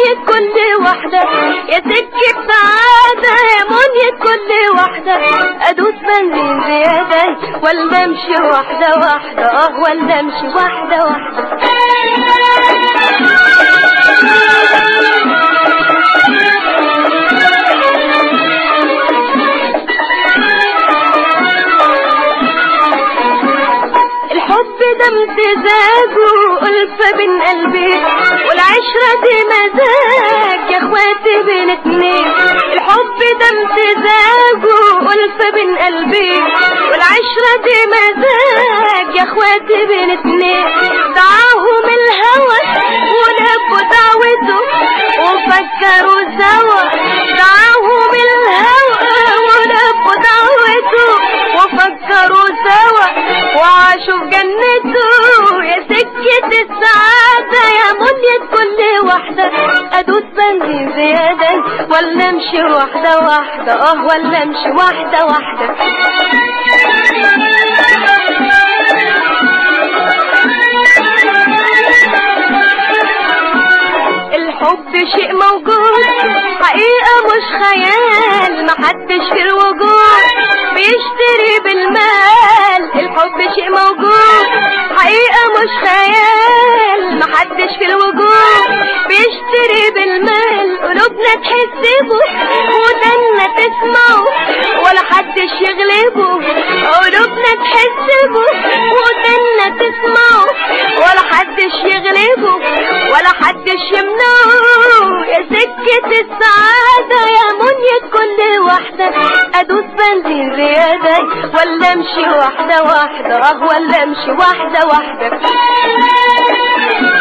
منية كل واحدة يا سكة سعادة يا منية كل واحدة ادوس بنزين زيادة ولا امشي واحدة واحدة اه ولا امشي واحدة واحدة الحب ده امتزاجه ألفة بين قلبي والعشرة دي مزاج يا اخواتي بين اتنين الحب ده امتزاجه ألفة بين قلبي والعشرة دي مزاج يا اخواتي بين اتنين دعاهم الهوى ولبوا دعوته وفكروا سوا دعاهم الهوى ولبوا دعوته وفكروا سوا وعاشوا في جنته يا سكة السعادة يا منية كل واحدة أدوس بنزين زيادة ولا امشي واحدة واحدة اه ولا امشي واحدة واحدة الحب شيء موجود حقيقة مش خيال محدش في الوجود بيشتري بالمال الحب شيء موجود حقيقة مش خيال محدش في الوجود بيشتري بالمال قلوبنا تحسبه ودنا تسمعه ولا حدش يغلبه قلوبنا تحسبه ودنا تسمعه ولا حدش يغلبه ولا حدش يمنعه يا سكة السعادة يا منية كل واحدة أدوس بنزين زيادة ولا امشي واحدة واحدة اه ولا امشي واحدة واحدة